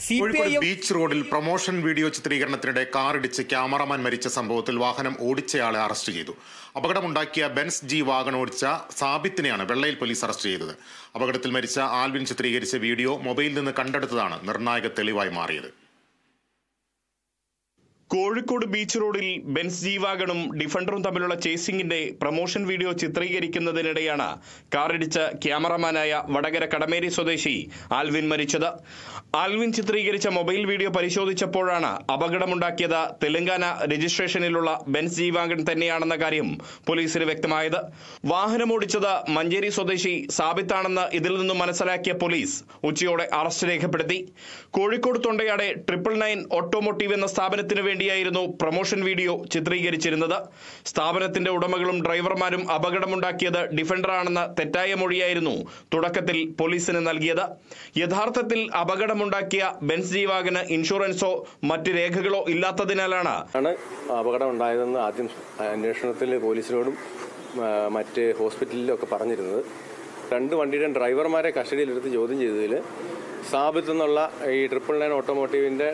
C P I Kozhikode M beach റോഡിൽ promotion video ചിത്രീകരണത്തിനിടെ കാറിടിച്ച് ക്യാമറമാൻ മരിച്ച സംഭവത്തിൽ വാഹനം ഓടിച്ചയാളെ അറസ്റ്റ് ചെയ്തു അപകടമുണ്ടാക്കിയ ബെൻസ് ജി വാഗൺ ഓടിച്ച സാബിത്തിനെയാണ് വെള്ളയിൽ പോലീസ് അറസ്റ്റ് ചെയ്തത് അപകടത്തിൽ മരിച്ച ആൽവിൻ ചിത്രീകരിച്ച വീഡിയോ മൊബൈലിൽ നിന്ന് കണ്ടെടുത്തതാണ് നിർണായക തെളിവായി മാറിയത് കോഴിക്കോട് ബീച്ച് റോഡിൽ ബെൻസ് ജീവാഗണും ഡിഫൻഡറും തമ്മിലുള്ള ചേസിംഗിന്റെ പ്രൊമോഷൻ വീഡിയോ ചിത്രീകരിക്കുന്നതിനിടെയാണ് കാറിടിച്ച ക്യാമറമാനായ വടകര കടമേരി സ്വദേശി ആൽവിൻ മരിച്ചത് ആൽവിൻ ചിത്രീകരിച്ച മൊബൈൽ വീഡിയോ പരിശോധിച്ചപ്പോഴാണ് അപകടമുണ്ടാക്കിയത് തെലങ്കാന രജിസ്ട്രേഷനിലുള്ള ബെൻസ് ജീവാഗൺ തന്നെയാണെന്ന കാര്യം പോലീസിന് വ്യക്തമായത് വാഹനമോടിച്ചത് മഞ്ചേരി സ്വദേശി സാബിത്താണെന്ന് ഇതിൽ നിന്നും മനസ്സിലാക്കിയ പോലീസ് ഉച്ചയോടെ അറസ്റ്റ് രേഖപ്പെടുത്തി കോഴിക്കോട് തൊണ്ടയാടെ ട്രിപ്പിൾ നയൻ ഓട്ടോമോട്ടീവ് എന്ന സ്ഥാപനത്തിന് വേണ്ടിയായിരുന്നു പ്രൊമോഷൻ വീഡിയോ ചിത്രീകരിച്ചിരുന്നത് സ്ഥാപനത്തിന്റെ ഉടമകളും ഡ്രൈവർമാരും അപകടമുണ്ടാക്കിയത് ഡിഫൻഡറാണെന്ന തെറ്റായ മൊഴിയായിരുന്നു തുടക്കത്തിൽ പോലീസിന് നൽകിയത് യഥാർത്ഥത്തിൽ അപകടമുണ്ടാക്കിയ ബെൻസ് ജീവാഗന് ഇൻഷുറൻസോ മറ്റ് രേഖകളോ ഇല്ലാത്തതിനാലാണ് ആണ് അപകടം ഉണ്ടായതെന്ന് ആദ്യം അന്വേഷണത്തിൽ പോലീസിനോടും ആ, മറ്റ് ഹോസ്പിറ്റലിലും ഒക്കെ പറഞ്ഞിരുന്നത് രണ്ട് വണ്ടിയുടെയും ഡ്രൈവർമാരെ കസ്റ്റഡിയിലെടുത്ത് ചോദ്യം ചെയ്തതിൽ സാബിത്ത് എന്നുള്ള ഈ ട്രിപ്പിൾ നയൻ ഓട്ടോമോട്ടീവിൻ്റെ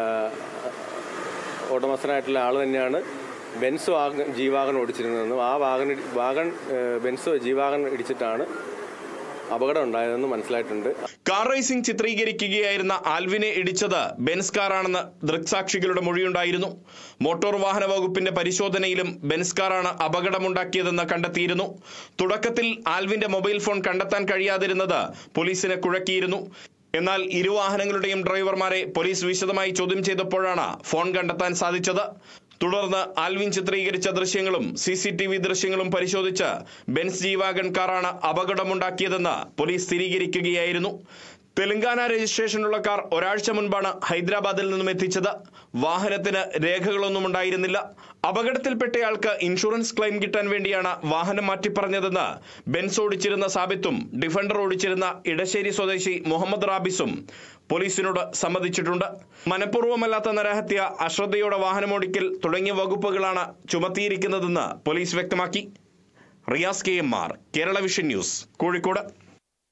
ഉടമസ്ഥനായിട്ടുള്ള ആൾ തന്നെയാണ് ബെൻസ് വാഗൺ ജി വാഗൺ ഓടിച്ചിരുന്നതെന്നും ആ വാഗൺ ഇടി- വാഗൺ ഏ, ബെൻസ് ജി വാഗൺ ഇടിച്ചിട്ടാണ് അപകടം ഉണ്ടായതെന്ന് മനസ്സിലായിട്ടുണ്ട് കാർ റേസിംഗ് ചിത്രീകരിക്കുകയായിരുന്ന ആൽവിനെ ഇടിച്ചത് ബെൻസ് കാറാണെന്ന് ദൃക്സാക്ഷികളുടെ മൊഴിയുണ്ടായിരുന്നു മോട്ടോർ വാഹന വകുപ്പിന്റെ പരിശോധനയിലും ബെൻസ് കാറാണ് അപകടമുണ്ടാക്കിയതെന്ന് കണ്ടെത്തിയിരുന്നു തുടക്കത്തിൽ ആൽവിന്റെ മൊബൈൽ ഫോൺ കണ്ടെത്താൻ കഴിയാതിരുന്നത് പോലീസിനെ കുഴക്കിയിരുന്നു എന്നാൽ ഇരു വാഹനങ്ങളുടെയും ഡ്രൈവർമാരെ പോലീസ് വിശദമായി ചോദ്യം ചെയ്തപ്പോഴാണ് ഫോൺ കണ്ടെത്താൻ സാധിച്ചത് തുടർന്ന് ആൽവിൻ ചിത്രീകരിച്ച ദൃശ്യങ്ങളും സി സി ടി വി ദൃശ്യങ്ങളും പരിശോധിച്ച് ബെൻസ് ജീവാഗൺ കാറാണ് അപകടമുണ്ടാക്കിയതെന്ന് പോലീസ് സ്ഥിരീകരിക്കുകയായിരുന്നു തെലങ്കാന രജിസ്ട്രേഷനുള്ള കാർ ഒരാഴ്ച മുൻപാണ് ഹൈദരാബാദിൽ നിന്നും എത്തിച്ചത് വാഹനത്തിന് രേഖകളൊന്നും ഉണ്ടായിരുന്നില്ല അപകടത്തിൽപ്പെട്ടയാൾക്ക് ഇൻഷുറൻസ് ക്ലെയിം കിട്ടാൻ വേണ്ടിയാണ് വാഹനം മാറ്റിപ്പറഞ്ഞതെന്ന് ബെൻസ് ഓടിച്ചിരുന്ന സാബിത്തും ഡിഫൻഡർ ഓടിച്ചിരുന്ന ഇടശ്ശേരി സ്വദേശി മുഹമ്മദ് റാബിസും പോലീസിനോട് സമ്മതിച്ചിട്ടുണ്ട് മനഃപൂർവ്വമല്ലാത്ത നരഹത്യ അശ്രദ്ധയോടെ വാഹനമോടിക്കൽ തുടങ്ങിയ വകുപ്പുകളാണ് ചുമത്തിയിരിക്കുന്നതെന്ന് പോലീസ് വ്യക്തമാക്കി Riyas K M R Kerala Vision News Kozhikode